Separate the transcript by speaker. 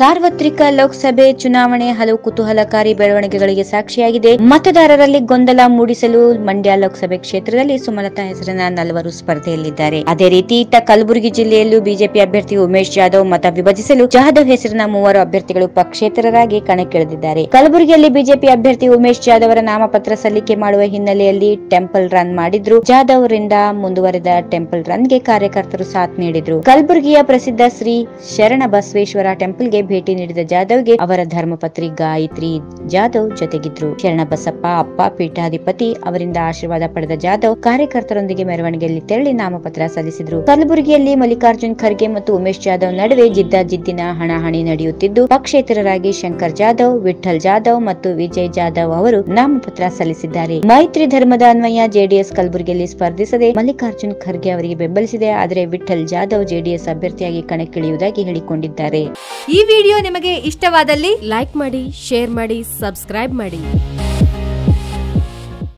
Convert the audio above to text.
Speaker 1: ಸಾರ್ವತ್ರಿಕ ಲೋಕಸಭೆ ಚುನಾವಣೆ ಹಲವು ಕುತೂಹಲಕಾರಿ ಬೆಳವಣಿಗೆಗಳಿಗೆ ಸಾಕ್ಷಿಯಾಗಿದೆ ಮತದಾರರಲ್ಲಿ ಗೊಂದಲ ಮೂಡಿಸಲು ಮಂಡ್ಯ ಲೋಕಸಭೆ ಕ್ಷೇತ್ರದಲ್ಲಿ ಸುಮಲತಾ ಹೆಸರಿನ ನಲವರು ಸ್ಪರ್ಧೆಯಲ್ಲಿದ್ದಾರೆ ಅದೇ ರೀತಿ ಇತ್ತ ಕಲಬುರಗಿ ಜಿಲ್ಲೆಯಲ್ಲೂ ಬಿಜೆಪಿ ಅಭ್ಯರ್ಥಿ ಉಮೇಶ್ ಜಾಧವ್ ಮತ ವಿಭಜಿಸಲು ಜಾಧವ್ ಹೆಸರಿನ ಮೂವರು ಅಭ್ಯರ್ಥಿಗಳು ಪಕ್ಷೇತರರಾಗಿ ಕಣಕ್ಕಿಳಿದಿದ್ದಾರೆ ಕಲಬುರಗಿಯಲ್ಲಿ ಬಿಜೆಪಿ ಅಭ್ಯರ್ಥಿ ಉಮೇಶ್ ಜಾಧವ್ ಅವರ ನಾಮಪತ್ರ ಸಲ್ಲಿಕೆ ಮಾಡುವ ಹಿನ್ನೆಲೆಯಲ್ಲಿ ಟೆಂಪಲ್ ರನ್ ಮಾಡಿದ್ರು ಜಾಧವ್ ರಿಂದ ಮುಂದುವರೆದ ಟೆಂಪಲ್ ರನ್ಗೆ ಕಾರ್ಯಕರ್ತರು ಸಾಥ್ ನೀಡಿದ್ರು ಕಲಬುರಗಿಯ ಪ್ರಸಿದ್ಧ ಶ್ರೀ ಶರಣ ಬಸವೇಶ್ವರ ಟೆಂಪಲ್ಗೆ ಭೇಟಿ ನೀಡಿದ ಜಾಧವ್ಗೆ ಅವರ ಧರ್ಮಪತ್ರಿ ಗಾಯತ್ರಿ ಜಾಧವ್ ಜೊತೆಗಿದ್ರು ಶರಣ ಬಸಪ್ಪ ಅಪ್ಪ ಪೀಠಾಧಿಪತಿ ಅವರಿಂದ ಆಶೀರ್ವಾದ ಪಡೆದ ಜಾಧವ್ ಕಾರ್ಯಕರ್ತರೊಂದಿಗೆ ಮೆರವಣಿಗೆಯಲ್ಲಿ ತೆರಳಿ ನಾಮಪತ್ರ ಸಲ್ಲಿಸಿದ್ರು ಕಲಬುರಗಿಯಲ್ಲಿ ಮಲ್ಲಿಕಾರ್ಜುನ್ ಖರ್ಗೆ ಮತ್ತು ಉಮೇಶ್ ಜಾಧವ್ ನಡುವೆ ಜಿದ್ದಾಜಿದ್ದಿನ ಹಣಾಹಣಿ ನಡೆಯುತ್ತಿದ್ದು ಪಕ್ಷೇತರರಾಗಿ ಶಂಕರ್ ಜಾಧವ್ ವಿಠಲ್ ಜಾಧವ್ ಮತ್ತು ವಿಜಯ್ ಜಾಧವ್ ಅವರು ನಾಮಪತ್ರ ಸಲ್ಲಿಸಿದ್ದಾರೆ ಮೈತ್ರಿ ಧರ್ಮದ ಅನ್ವಯ ಜೆಡಿಎಸ್ ಕಲಬುರಗಿಯಲ್ಲಿ ಸ್ಪರ್ಧಿಸದೆ ಮಲ್ಲಿಕಾರ್ಜುನ್ ಖರ್ಗೆ ಅವರಿಗೆ ಬೆಂಬಲಿಸಿದೆ ಆದರೆ ವಿಠಲ್ ಜಾಧವ್ ಜೆಡಿಎಸ್ ಅಭ್ಯರ್ಥಿಯಾಗಿ ಕಣಕ್ಕಿಳಿಯುವುದಾಗಿ ಹೇಳಿಕೊಂಡಿದ್ದಾರೆ
Speaker 2: ಈ ವಿಡಿಯೋ ನಿಮಗೆ ಇಷ್ಟವಾದಲ್ಲಿ
Speaker 3: ಲೈಕ್ ಮಾಡಿ ಶೇರ್ ಮಾಡಿ ಸಬ್ಸ್ಕ್ರೈಬ್ ಮಾಡಿ